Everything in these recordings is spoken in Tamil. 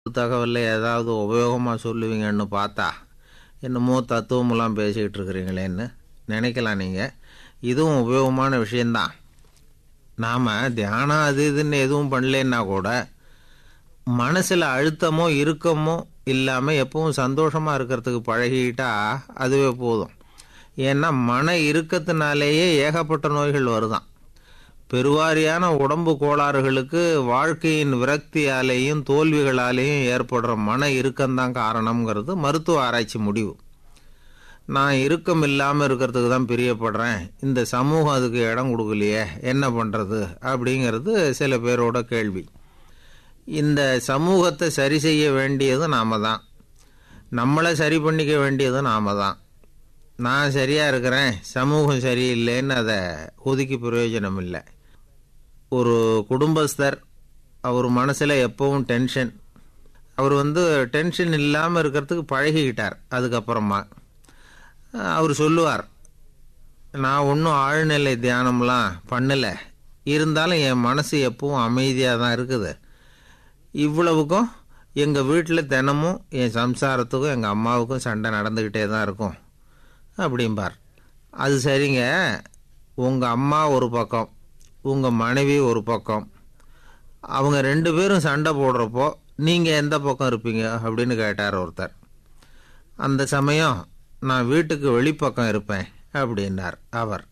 தகவலில் ஏதாவது உபயோகமாக சொல்லுவீங்கன்னு பார்த்தா என்னமோ தத்துவமெல்லாம் பேசிக்கிட்டு இருக்கிறீங்களேன்னு நினைக்கலாம் நீங்கள் இதுவும் உபயோகமான விஷயந்தான் நாம் தியானம் அது இதுன்னு எதுவும் பண்ணலன்னா கூட மனசில் அழுத்தமோ இறுக்கமோ இல்லாமல் எப்பவும் சந்தோஷமாக இருக்கிறதுக்கு பழகிக்கிட்டா அதுவே போதும் ஏன்னா மன இறுக்கத்தினாலேயே ஏகப்பட்ட நோய்கள் வருதான் பெருவாரியான உடம்பு கோளாறுகளுக்கு வாழ்க்கையின் விரக்தியாலேயும் தோல்விகளாலேயும் ஏற்படுற மன இறுக்கம்தான் காரணம்ங்கிறது மருத்துவ ஆராய்ச்சி முடிவு நான் இறுக்கம் இல்லாமல் இருக்கிறதுக்கு தான் பிரியப்படுறேன் இந்த சமூகம் அதுக்கு இடம் கொடுக்கலையே என்ன பண்ணுறது அப்படிங்கிறது சில பேரோட கேள்வி இந்த சமூகத்தை சரி செய்ய வேண்டியது நாம தான் நம்மளை சரி பண்ணிக்க வேண்டியது நாம தான் நான் சரியாக இருக்கிறேன் சமூகம் சரியில்லைன்னு அதை ஒதுக்கி பிரயோஜனம் இல்லை ஒரு குடும்பஸ்தர் அவர் மனசில் எப்பவும் டென்ஷன் அவர் வந்து டென்ஷன் இல்லாமல் இருக்கிறதுக்கு பழகிக்கிட்டார் அதுக்கப்புறமா அவர் சொல்லுவார் நான் ஒன்றும் ஆழ்நிலை தியானம்லாம் பண்ணலை இருந்தாலும் என் மனசு எப்பவும் அமைதியாக தான் இருக்குது இவ்வளவுக்கும் எங்கள் வீட்டில் தினமும் என் சம்சாரத்துக்கும் எங்கள் அம்மாவுக்கும் சண்டை நடந்துக்கிட்டே தான் இருக்கும் அப்படிம்பார் அது சரிங்க உங்கள் அம்மா ஒரு பக்கம் உங்கள் மனைவி ஒரு பக்கம் அவங்க ரெண்டு பேரும் சண்டை போடுறப்போ நீங்கள் எந்த பக்கம் இருப்பீங்க அப்படின்னு கேட்டார் ஒருத்தர் அந்த சமயம் நான் வீட்டுக்கு வெளிப்பக்கம் இருப்பேன் அப்படின்னார் அவர்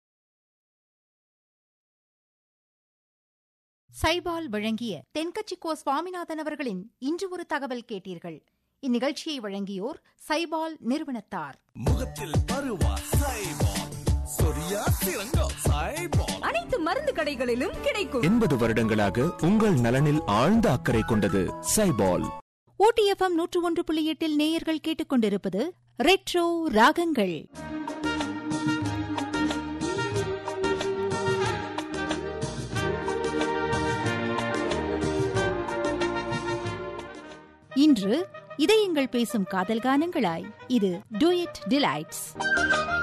சைபால் வழங்கிய தென்கட்சி கோ சுவாமிநாதன் அவர்களின் இன்று ஒரு தகவல் கேட்டீர்கள் இந்நிகழ்ச்சியை வழங்கியோர் சைபால் நிறுவனத்தார் முகத்தில் பருவா சைபால் சொரியா சிறங்கம் சைபால் அனைத்து மருந்து கடைகளிலும் கிடைக்கும் எண்பது வருடங்களாக உங்கள் நலனில் ஆழ்ந்த அக்கறை கொண்டது சைபால் ஓடிஎஃப்எம் நூற்று ஒன்று புள்ளி எட்டில் நேயர்கள் கேட்டுக்கொண்டிருப்பது ரெட்ரோ ராகங்கள் இன்று இதயங்கள் பேசும் காதல் கானங்களாய் இது டூயட் டிலைட்ஸ்